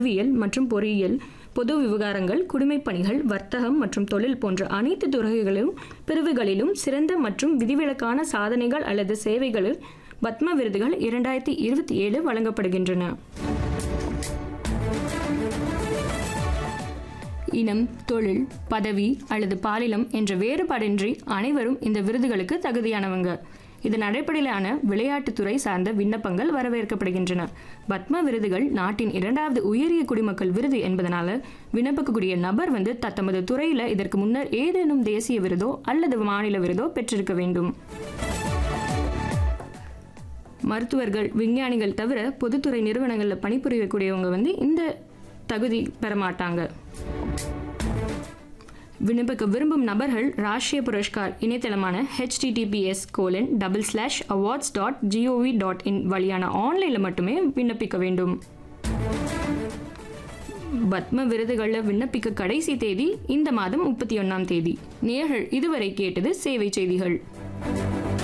அறிவியல் மற்றும் பொறியியல் பொது விவகாரங்கள் குடிமைப் பணிகள் வர்த்தகம் மற்றும் தொழில் போன்ற அனைத்து துறைகளிலும் பிரிவுகளிலும் சிறந்த மற்றும் விதிவிலக்கான சாதனைகள் அல்லது சேவைகளில் பத்ம விருதுகள் இரண்டாயிரத்தி இருபத்தி ஏழு வழங்கப்படுகின்றன இனம் தொழில் பதவி அல்லது பாலினம் என்ற வேறுபாடின்றி அனைவரும் இந்த விருதுகளுக்கு தகுதியானவங்க இதன் அடிப்படையிலான விளையாட்டுத்துறை சார்ந்த விண்ணப்பங்கள் வரவேற்கப்படுகின்றன பத்ம விருதுகள் நாட்டின் இரண்டாவது உயரிய குடிமக்கள் விருது என்பதனால விண்ணப்பிக்கக்கூடிய நபர் வந்து தத்தமது துறையில இதற்கு முன்னர் ஏதேனும் தேசிய விருதோ அல்லது மாநில விருதோ பெற்றிருக்க வேண்டும் மருத்துவர்கள் விஞ்ஞானிகள் தவிர பொதுத்துறை நிறுவனங்களில் பணிபுரியக்கூடியவங்க வந்து இந்த தகுதி பெற மாட்டாங்க விண்ணப்பிக்க விரும்பும் நபர்கள் ராஷ்டிரிய புரஸ்கார் இணையதளமான HTTPS colon double slash awards dot GOV dot in வழியான ஆன்லைனில் மட்டுமே விண்ணப்பிக்க வேண்டும் பத்ம விருதுகளில் விண்ணப்பிக்க கடைசி தேதி இந்த மாதம் முப்பத்தி ஒன்றாம் தேதி நேர்கள் இதுவரை கேட்டது சேவை செய்திகள்